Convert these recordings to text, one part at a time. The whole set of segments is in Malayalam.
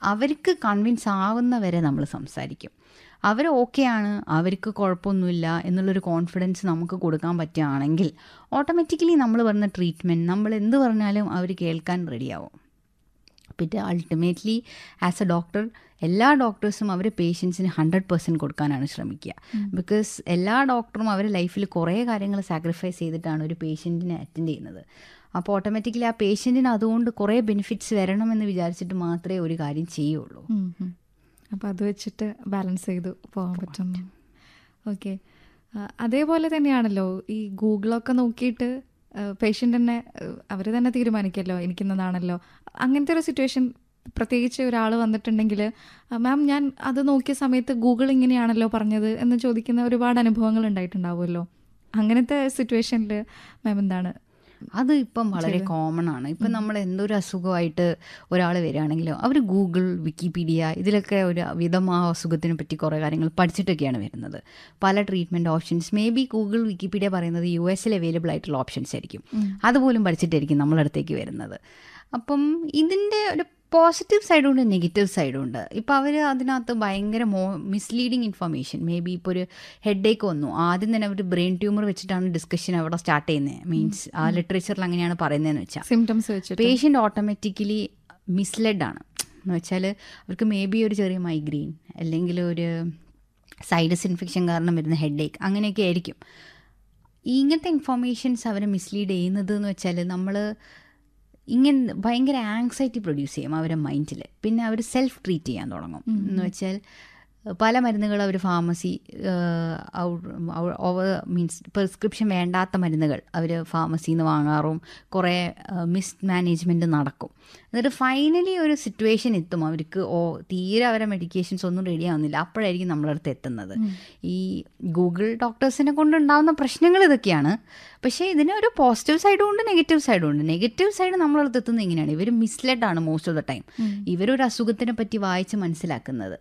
അവർക്ക് കൺവിൻസ് ആവുന്ന വരെ നമ്മൾ സംസാരിക്കും അവർ ഓക്കെയാണ് അവർക്ക് കുഴപ്പമൊന്നുമില്ല എന്നുള്ളൊരു കോൺഫിഡൻസ് നമുക്ക് കൊടുക്കാൻ പറ്റുകയാണെങ്കിൽ ഓട്ടോമാറ്റിക്കലി നമ്മൾ പറഞ്ഞ ട്രീറ്റ്മെൻറ്റ് നമ്മൾ എന്ത് പറഞ്ഞാലും അവർ കേൾക്കാൻ റെഡിയാവും പിന്നെ അൾട്ടിമേറ്റ്ലി ആസ് എ ഡോക്ടർ എല്ലാ ഡോക്ടേഴ്സും അവർ പേഷ്യൻസിന് ഹൺഡ്രഡ് പെർസെൻറ്റ് കൊടുക്കാനാണ് ശ്രമിക്കുക ബിക്കോസ് എല്ലാ ഡോക്ടറും അവരുടെ ലൈഫിൽ കുറേ കാര്യങ്ങൾ സാക്രിഫൈസ് ചെയ്തിട്ടാണ് ഒരു പേഷ്യൻറ്റിനെ അറ്റൻഡ് ചെയ്യുന്നത് അപ്പോൾ ഓട്ടോമാറ്റിക്കലി ആ പേഷ്യൻറ്റിന് അതുകൊണ്ട് കുറേ ബെനിഫിറ്റ്സ് വരണമെന്ന് വിചാരിച്ചിട്ട് മാത്രമേ ഒരു കാര്യം ചെയ്യുള്ളൂ അപ്പോൾ അത് വെച്ചിട്ട് ബാലൻസ് ചെയ്ത് പോകാൻ പറ്റുന്നു ഓക്കെ അതേപോലെ തന്നെയാണല്ലോ ഈ ഗൂഗിളൊക്കെ നോക്കിയിട്ട് പേഷ്യൻ്റ് തന്നെ അവർ തന്നെ തീരുമാനിക്കല്ലോ എനിക്കിന്നതാണല്ലോ അങ്ങനത്തെ ഒരു സിറ്റുവേഷൻ പ്രത്യേകിച്ച് ഒരാൾ വന്നിട്ടുണ്ടെങ്കിൽ മാം ഞാൻ അത് നോക്കിയ സമയത്ത് ഗൂഗിൾ ഇങ്ങനെയാണല്ലോ പറഞ്ഞത് എന്ന് ചോദിക്കുന്ന ഒരുപാട് അനുഭവങ്ങൾ ഉണ്ടായിട്ടുണ്ടാവുമല്ലോ അങ്ങനത്തെ സിറ്റുവേഷനിൽ മാം എന്താണ് അത് ഇപ്പം വളരെ കോമൺ ആണ് ഇപ്പം നമ്മൾ എന്തൊരു അസുഖമായിട്ട് ഒരാൾ വരികയാണെങ്കിലോ അവർ ഗൂഗിൾ വിക്കിപീഡിയ ഇതിലൊക്കെ ഒരു വിധം ആ അസുഖത്തിനെ പറ്റി കുറേ കാര്യങ്ങൾ പഠിച്ചിട്ടൊക്കെയാണ് വരുന്നത് പല treatment options maybe Google Wikipedia പറയുന്നത് യു എസിൽ അവൈലബിൾ ആയിട്ടുള്ള ഓപ്ഷൻസ് ആയിരിക്കും അതുപോലും പഠിച്ചിട്ടായിരിക്കും നമ്മളടുത്തേക്ക് വരുന്നത് അപ്പം ഇതിൻ്റെ ഒരു പോസിറ്റീവ് സൈഡും ഉണ്ട് നെഗറ്റീവ് സൈഡും ഉണ്ട് ഇപ്പോൾ അവർ അതിനകത്ത് ഭയങ്കര മോ മിസ്ലീഡിങ് ഇൻഫർമേഷൻ മേ ബി ഇപ്പോൾ ഒരു ഹെഡ് ഏക്ക് വന്നു ആദ്യം തന്നെ അവർ ബ്രെയിൻ ട്യൂമർ വെച്ചിട്ടാണ് ഡിസ്കഷൻ അവിടെ സ്റ്റാർട്ട് ചെയ്യുന്നത് മീൻസ് ആ ലിറ്ററേച്ചറിൽ അങ്ങനെയാണ് പറയുന്നതെന്ന് വെച്ചാൽ സിംറ്റംസ് വെച്ചിട്ട് പേഷ്യൻ്റ് ഓട്ടോമാറ്റിക്കലി മിസ്ലെഡ് ആണ് എന്ന് വെച്ചാൽ അവർക്ക് മേ ബി ഒരു ചെറിയ മൈഗ്രെയിൻ അല്ലെങ്കിൽ ഒരു സൈഡസ് ഇൻഫെക്ഷൻ കാരണം വരുന്ന ഹെഡ് ഏക്ക് അങ്ങനെയൊക്കെ ആയിരിക്കും ഇങ്ങനത്തെ ഇൻഫർമേഷൻസ് അവരെ മിസ്ലീഡ് ചെയ്യുന്നത് എന്ന് വെച്ചാൽ നമ്മൾ ഇങ്ങനെ ഭയങ്കര ആങ്സൈറ്റി പ്രൊഡ്യൂസ് ചെയ്യും അവരുടെ മൈൻഡിൽ പിന്നെ അവർ സെൽഫ് ട്രീറ്റ് ചെയ്യാൻ തുടങ്ങും എന്ന് വെച്ചാൽ പല മരുന്നുകൾ അവർ ഫാർമസി ഓവർ മീൻസ് പ്രിസ്ക്രിപ്ഷൻ വേണ്ടാത്ത മരുന്നുകൾ അവർ ഫാർമസിയിൽ നിന്ന് വാങ്ങാറും കുറേ മിസ് മാനേജ്മെൻറ്റ് നടക്കും എന്നിട്ട് ഫൈനലി ഒരു സിറ്റുവേഷൻ എത്തും അവർക്ക് ഓ തീരെ അവരെ മെഡിക്കേഷൻസ് ഒന്നും റെഡി ആവുന്നില്ല അപ്പോഴായിരിക്കും നമ്മളടുത്ത് എത്തുന്നത് ഈ ഗൂഗിൾ ഡോക്ടേഴ്സിനെ കൊണ്ടുണ്ടാകുന്ന പ്രശ്നങ്ങൾ ഇതൊക്കെയാണ് പക്ഷേ ഇതിന് ഒരു പോസിറ്റീവ് സൈഡും ഉണ്ട് നെഗറ്റീവ് സൈഡും ഉണ്ട് നെഗറ്റീവ് സൈഡ് നമ്മളടുത്ത് എത്തുന്നത് ഇങ്ങനെയാണ് ഇവർ മിസ്ലെഡ് ആണ് മോസ്റ്റ് ഓഫ് ദ ടൈം ഇവരൊരു അസുഖത്തിനെ പറ്റി വായിച്ച് മനസ്സിലാക്കുന്നത്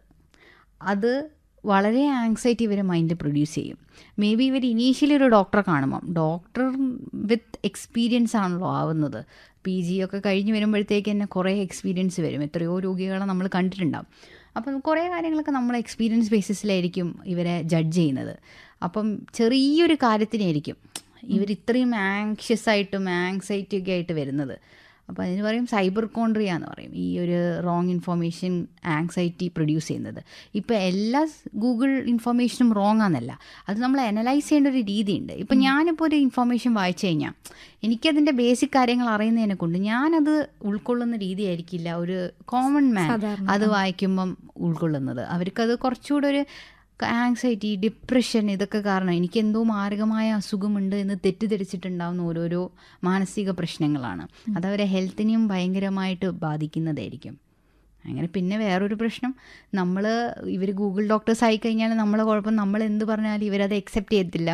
അത് വളരെ ആങ്സൈറ്റി ഇവരെ മൈൻഡിൽ പ്രൊഡ്യൂസ് ചെയ്യും മേ ബി ഇവർ ഇനീഷ്യലി ഒരു ഡോക്ടറെ കാണുമ്പം ഡോക്ടർ വിത്ത് എക്സ്പീരിയൻസ് ആണല്ലോ ആവുന്നത് പി ജി ഒക്കെ കഴിഞ്ഞ് വരുമ്പോഴത്തേക്ക് തന്നെ കുറേ എക്സ്പീരിയൻസ് വരും എത്രയോ രോഗികളെ നമ്മൾ കണ്ടിട്ടുണ്ടാവും അപ്പം കുറേ കാര്യങ്ങളൊക്കെ നമ്മൾ എക്സ്പീരിയൻസ് ബേസിസിലായിരിക്കും ഇവരെ ജഡ്ജ് ചെയ്യുന്നത് അപ്പം ചെറിയൊരു കാര്യത്തിനായിരിക്കും ഇവർ ഇത്രയും ആങ്ഷ്യസ് ആയിട്ടും ആങ്സൈറ്റി ഒക്കെ ആയിട്ട് വരുന്നത് അപ്പോൾ അതിന് പറയും സൈബർ കോൺട്രിയ എന്ന് പറയും ഈ ഒരു റോങ് ഇൻഫർമേഷൻ ആങ്സൈറ്റി പ്രൊഡ്യൂസ് ചെയ്യുന്നത് ഇപ്പോൾ എല്ലാ ഗൂഗിൾ ഇൻഫർമേഷനും റോങ് ആണെന്നല്ല അത് നമ്മൾ അനലൈസ് ചെയ്യേണ്ട ഒരു രീതിയുണ്ട് ഇപ്പം ഞാനിപ്പോൾ ഒരു ഇൻഫർമേഷൻ വായിച്ചു കഴിഞ്ഞാൽ എനിക്കതിൻ്റെ ബേസിക് കാര്യങ്ങൾ അറിയുന്നതിനെ കൊണ്ട് ഞാനത് ഉൾക്കൊള്ളുന്ന രീതിയായിരിക്കില്ല ഒരു കോമൺ മാൻ അത് വായിക്കുമ്പം ഉൾക്കൊള്ളുന്നത് അവർക്കത് കുറച്ചുകൂടെ ഒരു ആങ്സൈറ്റി ഡിപ്രഷൻ ഇതൊക്കെ കാരണം എനിക്ക് എന്തോ മാരകമായ അസുഖമുണ്ട് എന്ന് തെറ്റിദ്ധരിച്ചിട്ടുണ്ടാവുന്ന ഓരോരോ മാനസിക പ്രശ്നങ്ങളാണ് അതവരെ ഹെൽത്തിനെയും ഭയങ്കരമായിട്ട് ബാധിക്കുന്നതായിരിക്കും അങ്ങനെ പിന്നെ വേറൊരു പ്രശ്നം നമ്മൾ ഇവർ ഗൂഗിൾ ഡോക്ടേഴ്സ് ആയി കഴിഞ്ഞാൽ നമ്മളെ കുഴപ്പം നമ്മൾ എന്ത് പറഞ്ഞാലും ഇവരത് അക്സെപ്റ്റ് ചെയ്യത്തില്ല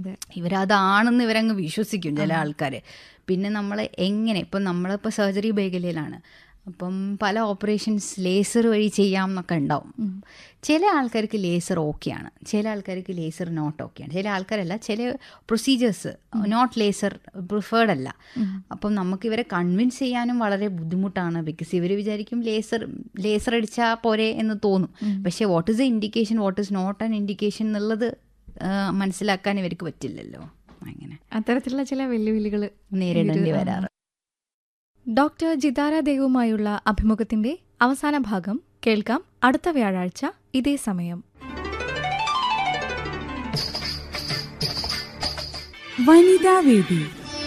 ഇവരതാണെന്ന് ഇവരങ്ങ് വിശ്വസിക്കും ചില ആൾക്കാർ പിന്നെ നമ്മൾ എങ്ങനെ ഇപ്പം നമ്മളിപ്പോൾ സർജറി മേഖലയിലാണ് അപ്പം പല ഓപ്പറേഷൻസ് ലേസർ വഴി ചെയ്യാം എന്നൊക്കെ ഉണ്ടാവും ചില ആൾക്കാർക്ക് ലേസർ ഓക്കെയാണ് ചില ആൾക്കാർക്ക് ലേസർ നോട്ട് ഓക്കെയാണ് ചില ആൾക്കാരല്ല ചില പ്രൊസീജിയേഴ്സ് നോട്ട് ലേസർ പ്രിഫേർഡ് അല്ല അപ്പം നമുക്ക് ഇവരെ കൺവിൻസ് ചെയ്യാനും വളരെ ബുദ്ധിമുട്ടാണ് ബിക്കോസ് ഇവർ വിചാരിക്കും ലേസർ ലേസർ അടിച്ചാൽ പോരെ എന്ന് തോന്നും പക്ഷേ what is a indication what is not an indication എന്നുള്ളത് മനസ്സിലാക്കാൻ ഇവർക്ക് പറ്റില്ലല്ലോ അങ്ങനെ അത്തരത്തിലുള്ള ചില വെല്ലുവിളികൾ നേരിടേണ്ടി വരാറ് ഡോക്ടർ ജിതാര ദേവുമായുള്ള അഭിമുഖത്തിന്റെ അവസാന ഭാഗം കേൾക്കാം അടുത്ത വ്യാഴാഴ്ച ഇതേ സമയം വനിതാവേദി